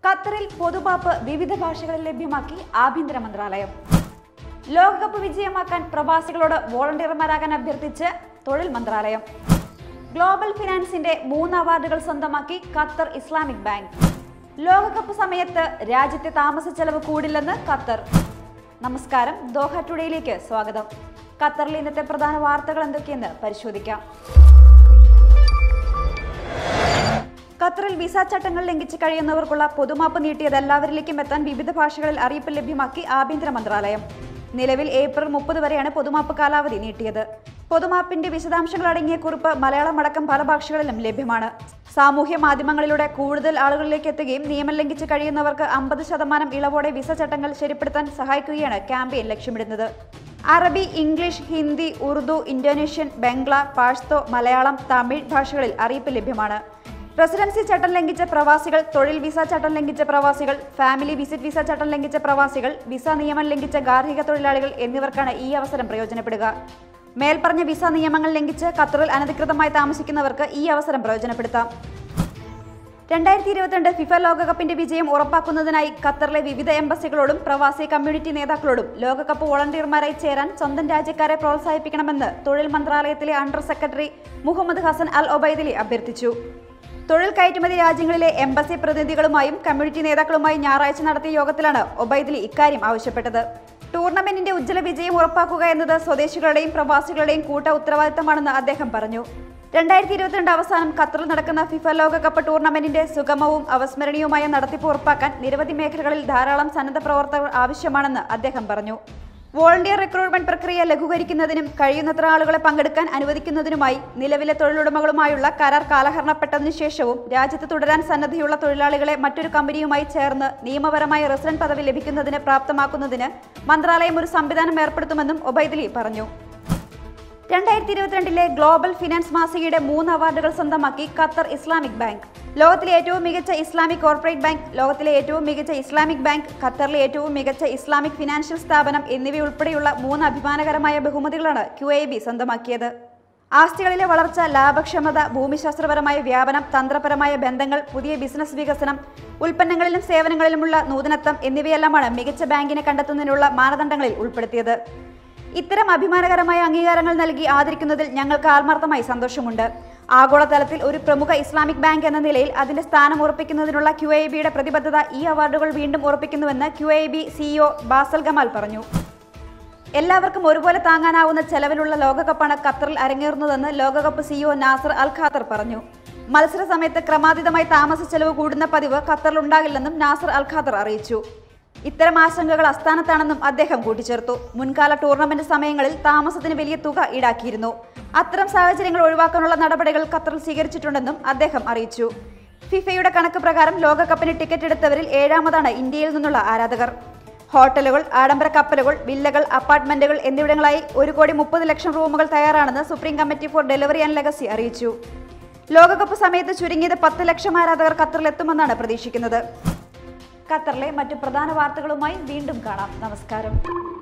ഖത്തറിൽ പൊതുമാപ്പ് വിവിധ ഭാഷകളിൽ ലഭ്യമാക്കി ആഭ്യന്തര മന്ത്രാലയം ലോകകപ്പ് വിജയമാക്കാൻ പ്രവാസികളോട് വോളണ്ടിയർമാരാകാൻ അഭ്യർത്ഥിച്ച് തൊഴിൽ മന്ത്രാലയം ഗ്ലോബൽ ഫിനാൻസിന്റെ മൂന്ന് അവാർഡുകൾ സ്വന്തമാക്കി ഖത്തർ ഇസ്ലാമിക് ബാങ്ക് ലോകകപ്പ് സമയത്ത് രാജ്യത്തെ താമസ ചെലവ് കൂടില്ലെന്ന് ഖത്തർ നമസ്കാരം ദോഹ ടുഡേയിലേക്ക് സ്വാഗതം ഖത്തറിലെ ഇന്നത്തെ പ്രധാന വാർത്തകൾ എന്തൊക്കെയെന്ന് പരിശോധിക്കാം ഖത്തറിൽ വിസ ചട്ടങ്ങൾ ലംഘിച്ച് കഴിയുന്നവർക്കുള്ള പൊതുമാപ്പ് നീട്ടിയത് എല്ലാവരിലേക്കും എത്താൻ വിവിധ ഭാഷകളിൽ അറിയിപ്പ് ലഭ്യമാക്കി ആഭ്യന്തര മന്ത്രാലയം നിലവിൽ ഏപ്രിൽ മുപ്പത് വരെയാണ് പൊതുമാപ്പ് കാലാവധി നീട്ടിയത് പൊതുമാപ്പിന്റെ വിശദാംശങ്ങൾ അടങ്ങിയ കുറിപ്പ് മലയാളം അടക്കം പല ഭാഷകളിലും ലഭ്യമാണ് സാമൂഹ്യ മാധ്യമങ്ങളിലൂടെ കൂടുതൽ ആളുകളിലേക്ക് എത്തുകയും നിയമം ലംഘിച്ച് കഴിയുന്നവർക്ക് അമ്പത് ശതമാനം ഇളവോടെ വിസ ചട്ടങ്ങൾ ശരിപ്പെടുത്താൻ സഹായിക്കുകയാണ് ക്യാമ്പയിൻ ലക്ഷ്യമിടുന്നത് അറബി ഇംഗ്ലീഷ് ഹിന്ദി ഉറുദു ഇന്തോനേഷ്യൻ ബംഗ്ല പാഷ്തോ മലയാളം തമിഴ് ഭാഷകളിൽ അറിയിപ്പ് ലഭ്യമാണ് റെസിഡൻസി ചട്ടം ലംഘിച്ച പ്രവാസികൾ തൊഴിൽ വിസ ചട്ടം ലംഘിച്ച പ്രവാസികൾ ഫാമിലി വിസിറ്റ് വിസ ചട്ടം ലംഘിച്ച പ്രവാസികൾ വിസ നിയമം ലംഘിച്ച ഗാർഹിക തൊഴിലാളികൾ എന്നിവർക്കാണ് ഈ അവസരം പ്രയോജനപ്പെടുക മേൽപ്പറഞ്ഞ വിസ നിയമങ്ങൾ ലംഘിച്ച് ഖത്തറിൽ അനധികൃതമായി താമസിക്കുന്നവർക്ക് ഈ അവസരം പ്രയോജനപ്പെടുത്താം രണ്ടായിരത്തി ഇരുപത്തിരണ്ട് ഫിഫ ലോകകപ്പിന്റെ വിജയം ഉറപ്പാക്കുന്നതിനായി ഖത്തറിലെ വിവിധ എംബസികളോടും പ്രവാസി കമ്മ്യൂണിറ്റി നേതാക്കളോടും ലോകകപ്പ് വോളണ്ടിയർമാരായി ചേരാൻ സ്വന്തം രാജ്യക്കാരെ പ്രോത്സാഹിപ്പിക്കണമെന്ന് തൊഴിൽ മന്ത്രാലയത്തിലെ under secretary Mohammed Hassan Al Obaidli അഭ്യർത്ഥിച്ചു തൊഴിൽ കയറ്റുമതി രാജ്യങ്ങളിലെ എംബസി പ്രതിനിധികളുമായും കമ്മ്യൂണിറ്റി നേതാക്കളുമായും ഞായറാഴ്ച നടത്തിയ യോഗത്തിലാണ് ഒബൈദലി ഇക്കാര്യം ആവശ്യപ്പെട്ടത് ടൂർണമെന്റിന്റെ ഉജ്ജ്വല വിജയം ഉറപ്പാക്കുക എന്നത് സ്വദേശികളുടെയും പ്രവാസികളുടെയും കൂട്ട ഉത്തരവാദിത്തമാണെന്ന് അദ്ദേഹം പറഞ്ഞു രണ്ടായിരത്തി ഇരുപത്തിരണ്ട് അവസാനം ഖത്തറിൽ നടക്കുന്ന ഫിഫ ലോകകപ്പ് ടൂർണമെന്റിന്റെ സുഗമവും അവസ്മരണീയവുമായ നടത്തിപ്പ് ഉറപ്പാക്കാൻ നിരവധി മേഖലകളിൽ ധാരാളം സന്നദ്ധ പ്രവർത്തകർ ആവശ്യമാണെന്ന് അദ്ദേഹം പറഞ്ഞു വോളണ്ടിയർ റിക്രൂട്ട്മെന്റ് പ്രക്രിയ ലഘൂകരിക്കുന്നതിനും കഴിയുന്നത്ര ആളുകളെ പങ്കെടുക്കാൻ അനുവദിക്കുന്നതിനുമായി നിലവിലെ തൊഴിലുടമകളുമായുള്ള കരാർ കാലഹരണപ്പെട്ടതിനു ശേഷവും രാജ്യത്ത് തുടരാൻ സന്നദ്ധയുള്ള തൊഴിലാളികളെ മറ്റൊരു കമ്പനിയുമായി ചേർന്ന് നിയമപരമായ റെസിഡന്റ് പദവി ലഭിക്കുന്നതിന് പ്രാപ്തമാക്കുന്നതിന് മന്ത്രാലയം ഒരു സംവിധാനം ഏർപ്പെടുത്തുമെന്നും ഒബൈദലി പറഞ്ഞു രണ്ടായിരത്തി ഇരുപത്തിരണ്ടിലെ ഗ്ലോബൽ ഫിനാൻസ് മാസികയുടെ മൂന്ന് അവാർഡുകൾ സ്വന്തമാക്കി ഖത്തർ ഇസ്ലാമിക് ബാങ്ക് ലോകത്തിലെ ഏറ്റവും മികച്ച ഇസ്ലാമിക് കോർപ്പറേറ്റ് ബാങ്ക് ലോകത്തിലെ ഏറ്റവും മികച്ച ഇസ്ലാമിക് ബാങ്ക് ഖത്തറിലെ ഏറ്റവും മികച്ച ഇസ്ലാമിക് ഫിനാൻഷ്യൽ സ്ഥാപനം എന്നിവയുൾപ്പെടെയുള്ള മൂന്ന് അഭിമാനകരമായ ബഹുമതികളാണ് ക്യു എ ബി സ്വന്തമാക്കിയത് ആസ്തികളിലെ വളർച്ച ലാഭക്ഷമത ഭൂമിശാസ്ത്രപരമായ വ്യാപനം തന്ത്രപരമായ ബന്ധങ്ങൾ പുതിയ ബിസിനസ് വികസനം ഉൽപ്പന്നങ്ങളിലും സേവനങ്ങളിലുമുള്ള നൂതനത്വം എന്നിവയെല്ലാമാണ് മികച്ച ബാങ്കിനെ കണ്ടെത്തുന്നതിനുള്ള മാനദണ്ഡങ്ങളിൽ ഉൾപ്പെടുത്തിയത് ഇത്തരം അഭിമാനകരമായ അംഗീകാരങ്ങൾ നൽകി ആദരിക്കുന്നതിൽ ഞങ്ങൾക്ക് ആത്മാർത്ഥമായി സന്തോഷമുണ്ട് ആഗോളതലത്തിൽ ഒരു പ്രമുഖ ഇസ്ലാമിക് ബാങ്ക് എന്ന നിലയിൽ അതിന്റെ സ്ഥാനം ഉറപ്പിക്കുന്നതിനുള്ള ക്യു എ ബിയുടെ പ്രതിബദ്ധത ഈ അവാർഡുകൾ വീണ്ടും ഉറപ്പിക്കുന്നുവെന്ന് Q A B CEO Basel Gamal പറഞ്ഞു എല്ലാവർക്കും ഒരുപോലെ താങ്ങാനാവുന്ന ചെലവിലുള്ള ലോകകപ്പാണ് ഖത്തറിൽ അരങ്ങേറുന്നതെന്ന് ലോകകപ്പ് സിഇഒ നാസർ അൽ ഖാത്തർ പറഞ്ഞു മത്സര സമയത്ത് ക്രമാതീതമായി താമസ ചെലവ് കൂടുന്ന പതിവ് ഖത്തറിൽ ഉണ്ടാകില്ലെന്നും നാസർ അൽ ഖാത്തർ അറിയിച്ചു ഇത്തരം ആശങ്കകൾ അസ്ഥാനത്താണെന്നും അദ്ദേഹം കൂട്ടിച്ചേർത്തു മുൻകാല ടൂർണമെന്റ് സമയങ്ങളിൽ താമസത്തിന് വലിയ തുക ഈടാക്കിയിരുന്നു അത്തരം സാഹചര്യങ്ങൾ ഒഴിവാക്കാനുള്ള നടപടികൾ ഖത്തറിൽ സ്വീകരിച്ചിട്ടുണ്ടെന്നും അദ്ദേഹം അറിയിച്ചു ഫിഫയുടെ കണക്ക് പ്രകാരം ലോകകപ്പിന് ടിക്കറ്റ് എടുത്തവരിൽ ഏഴാമതാണ് ഇന്ത്യയിൽ നിന്നുള്ള ആരാധകർ ഹോട്ടലുകൾ ആഡംബര കപ്പലുകൾ വില്ലകൾ അപ്പാർട്ട്മെന്റുകൾ എന്നിവിടങ്ങളായി ഒരു കോടി മുപ്പത് ലക്ഷം റൂമുകൾ തയ്യാറാണെന്ന് supreme committee for delivery and legacy അറിയിച്ചു ലോകകപ്പ് സമയത്ത് ചുരുങ്ങിയത് പത്ത് ലക്ഷം ആരാധകർ ഖത്തറിലെത്തുമെന്നാണ് പ്രതീക്ഷിക്കുന്നത് ഖത്തറിലെ മറ്റു പ്രധാന വാർത്തകളുമായി വീണ്ടും കാണാം നമസ്കാരം